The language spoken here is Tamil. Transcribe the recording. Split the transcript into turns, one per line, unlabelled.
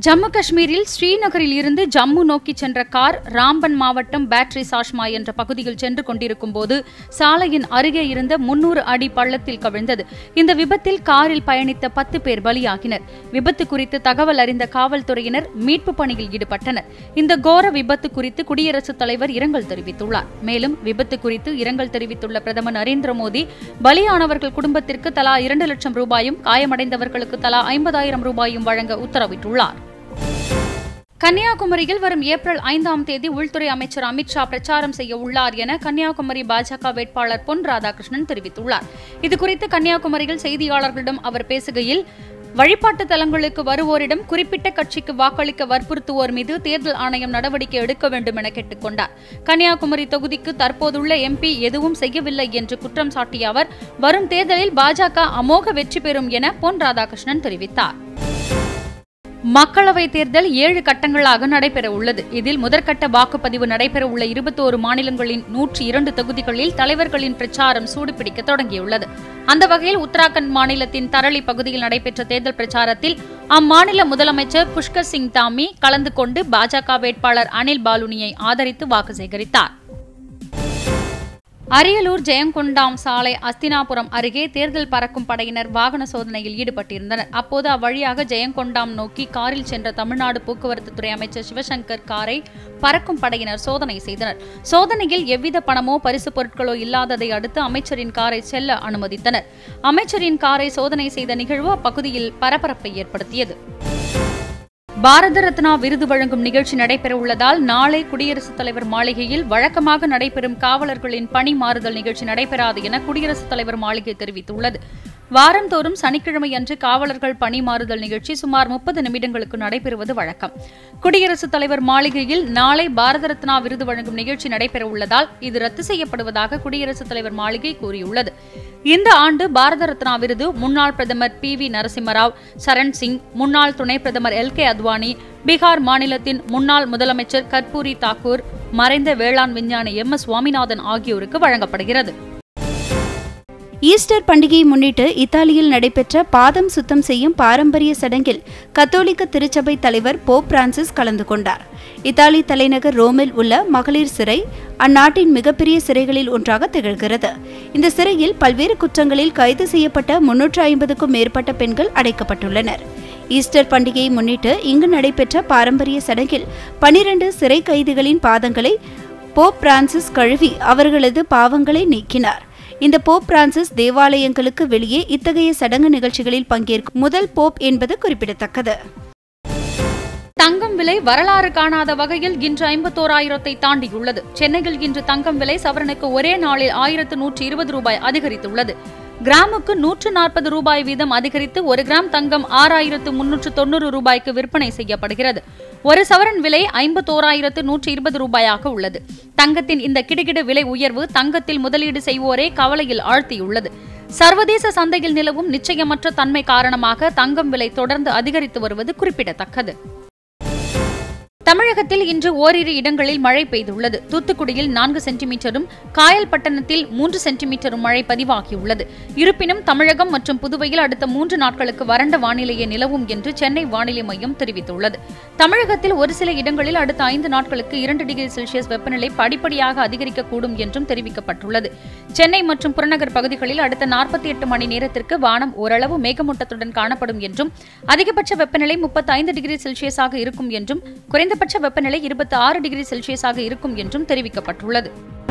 ஜம்மு காஷ்மீரில் ஸ்ரீநகரில் இருந்து ஜம்மு நோக்கி சென்ற கார் ராம்பன் மாவட்டம் பேட்டரி சாஷ்மா என்ற பகுதியில் சென்று கொண்டிருக்கும் போது சாலையின் அருகே இருந்த முன்னூறு அடி பள்ளத்தில் கவிழ்ந்தது இந்த விபத்தில் காரில் பயணித்த பத்து பேர் பலியாகினர் விபத்து குறித்து தகவல் அறிந்த காவல்துறையினர் மீட்பு பணியில் ஈடுபட்டனர் இந்த கோர விபத்து குறித்து குடியரசுத் தலைவர் இரங்கல் தெரிவித்துள்ளார் மேலும் விபத்து குறித்து இரங்கல் தெரிவித்துள்ள பிரதமர் நரேந்திர மோடி பலியானவர்கள் குடும்பத்திற்கு தலா இரண்டு லட்சம் ரூபாயும் காயமடைந்தவர்களுக்கு தலா ஐம்பதாயிரம் ரூபாயும் வழங்க உத்தரவிட்டுள்ளார் கன்னியாகுமரியில் வரும் ஏப்ரல் ஐந்தாம் தேதி உள்துறை அமைச்சர் அமித்ஷா பிரச்சாரம் செய்ய உள்ளார் என கன்னியாகுமரி பாஜக வேட்பாளர் பொன் ராதாகிருஷ்ணன் தெரிவித்துள்ளார் இதுகுறித்து கன்னியாகுமரியில் செய்தியாளர்களிடம் அவர் பேசுகையில் வழிபாட்டு தலங்களுக்கு வருவோரிடம் குறிப்பிட்ட கட்சிக்கு வாக்களிக்க வற்புறுத்துவோர் மீது தேர்தல் ஆணையம் நடவடிக்கை எடுக்க வேண்டும் என கேட்டுக்கொண்டார் கன்னியாகுமரி தொகுதிக்கு தற்போதுள்ள எம்பி எதுவும் செய்யவில்லை என்று குற்றம் சாட்டிய அவர் வரும் தேர்தலில் பாஜக அமோக வெற்றி பெறும் என பொன் ராதாகிருஷ்ணன் தெரிவித்தார் மக்களவைத் தேர்தல் ஏழு கட்டங்களாக நடைபெற உள்ளது இதில் முதற்கட்ட வாக்குப்பதிவு நடைபெற உள்ள இருபத்தோரு மாநிலங்களின் நூற்றி இரண்டு தொகுதிகளில் தலைவர்களின் பிரச்சாரம் சூடுபிடிக்க தொடங்கியுள்ளது அந்த வகையில் உத்தராகண்ட் மாநிலத்தின் தரளி பகுதியில் நடைபெற்ற தேர்தல் பிரச்சாரத்தில் அம்மாநில முதலமைச்சர் புஷ்கர் சிங் தாமி கலந்து கொண்டு பாஜக வேட்பாளர் அனில் பாலுனியை ஆதரித்து வாக்கு சேகரித்தார் அரியலூர் ஜெயங்கொண்டாம் சாலை அஸ்தினாபுரம் அருகே தேர்தல் பறக்கும் படையினர் வாகன சோதனையில் ஈடுபட்டிருந்தனர் அப்போது அவ்வழியாக ஜெயங்கொண்டாம் நோக்கி காரில் சென்ற தமிழ்நாடு போக்குவரத்து துறை அமைச்சர் சிவசங்கர் காரை பறக்கும் படையினர் சோதனை செய்தனர் சோதனையில் எவ்வித பணமோ பரிசு பொருட்களோ இல்லாததை அடுத்து அமைச்சரின் காரை செல்ல அனுமதித்தனர் அமைச்சரின் காரை சோதனை செய்த நிகழ்வு அப்பகுதியில் பரபரப்பை ஏற்படுத்தியது பாரத ரத்னா விருது வழங்கும் நிகழ்ச்சி நடைபெறவுள்ளதால் நாளை குடியரசுத் தலைவர் மாளிகையில் வழக்கமாக நடைபெறும் காவலர்களின் பணி மாறுதல் நிகழ்ச்சி நடைபெறாது என குடியரசுத் தலைவர் மாளிகை தெரிவித்துள்ளது வாரந்தோறும் சனிக்கிழமை அன்று காவலர்கள் பணி மாறுதல் நிகழ்ச்சி சுமார் முப்பது நிமிடங்களுக்கு நடைபெறுவது வழக்கம் குடியரசுத் தலைவர் மாளிகையில் நாளை பாரத ரத்னா விருது வழங்கும் நிகழ்ச்சி நடைபெறவுள்ளதால் இது ரத்து செய்யப்படுவதாக குடியரசுத் தலைவர் மாளிகை கூறியுள்ளது இந்த ஆண்டு பாரத ரத்னா விருது முன்னாள் பிரதமர் பி வி நரசிம்மராவ் சரண் சிங் முன்னாள் துணை பிரதமர் எல் கே அத்வானி பீகார் மாநிலத்தின் முன்னாள் முதலமைச்சர் கர்பூரி தாக்கூர் மறைந்த வேளாண் விஞ்ஞானி எம் எஸ் சுவாமிநாதன் ஆகியோருக்கு வழங்கப்படுகிறது
ஈஸ்டர் பண்டிகையை முன்னிட்டு இத்தாலியில் நடைபெற்ற பாதம் சுத்தம் செய்யும் பாரம்பரிய சடங்கில் கத்தோலிக்க திருச்சபை தலைவர் போப் பிரான்சிஸ் கலந்து கொண்டார் இத்தாலி தலைநகர் ரோமில் உள்ள மகளிர் சிறை அந்நாட்டின் மிகப்பெரிய சிறைகளில் ஒன்றாக திகழ்கிறது இந்த சிறையில் பல்வேறு குற்றங்களில் கைது செய்யப்பட்ட முன்னூற்று ஐம்பதுக்கும் மேற்பட்ட பெண்கள் அடைக்கப்பட்டுள்ளனர் ஈஸ்டர் பண்டிகையை முன்னிட்டு இங்கு நடைபெற்ற பாரம்பரிய சடங்கில் பனிரண்டு சிறை கைதிகளின் பாதங்களை போப் பிரான்சிஸ் கழுவி அவர்களது பாவங்களை நீக்கினார் இந்த போப் பிரான்சிஸ் தேவாலயங்களுக்கு வெளியே இத்தகைய சடங்கு நிகழ்ச்சிகளில் பங்கேற்கும் முதல் போப் என்பது குறிப்பிடத்தக்கது
தங்கம் விலை வரலாறு காணாத வகையில் இன்று ஐம்பத்தோராயிரத்தை தாண்டியுள்ளது சென்னையில் இன்று தங்கம் விலை சவரனுக்கு ஒரே நாளில் ஆயிரத்து நூற்றி இருபது ரூபாய் அதிகரித்துள்ளது கிராமுக்கு நூற்று நாற்பது ரூபாய் வீதம் அதிகரித்து ஒரு கிராம் தங்கம் ஆறாயிரத்து முன்னூற்று தொண்ணூறு ரூபாய்க்கு விற்பனை செய்யப்படுகிறது ஒரு சவரன் விலை ஐம்பத்தோராயிரத்து நூற்றி இருபது ரூபாயாக உள்ளது தங்கத்தின் இந்த கிடுகிடு விலை உயர்வு தங்கத்தில் முதலீடு செய்வோரே கவலையில் ஆழ்த்தியுள்ளது சர்வதேச சந்தையில் நிலவும் நிச்சயமற்ற தன்மை காரணமாக தங்கம் விலை தொடர்ந்து அதிகரித்து வருவது குறிப்பிடத்தக்கது தமிழகத்தில் இன்று ஓரிரு இடங்களில் மழை பெய்துள்ளது தூத்துக்குடியில் நான்கு சென்டிமீட்டரும் காயல்பட்டணத்தில் மூன்று சென்டிமீட்டரும் மழை பதிவாகியுள்ளது இருப்பினும் தமிழகம் மற்றும் புதுவையில் அடுத்த மூன்று நாட்களுக்கு வறண்ட வானிலையே நிலவும் என்று சென்னை வானிலை மையம் தெரிவித்துள்ளது தமிழகத்தில் ஒரு சில இடங்களில் அடுத்த ஐந்து நாட்களுக்கு இரண்டு டிகிரி செல்சியஸ் வெப்பநிலை படிப்படியாக அதிகரிக்கக்கூடும் என்றும் தெரிவிக்கப்பட்டுள்ளது சென்னை மற்றும் புறநகர் பகுதிகளில் அடுத்த நாற்பத்தி எட்டு மணி நேரத்திற்கு வானம் ஓரளவு மேகமூட்டத்துடன் காணப்படும் என்றும் அதிகபட்ச வெப்பநிலை முப்பத்தி ஐந்து டிகிரி செல்சியஸாக இருக்கும் என்றும் குறைந்த குறைந்தபட்ச வெப்பநிலை இருபத்தி ஆறு டிகிரி செல்சியஸாக இருக்கும் என்றும் தெரிவிக்கப்பட்டுள்ளது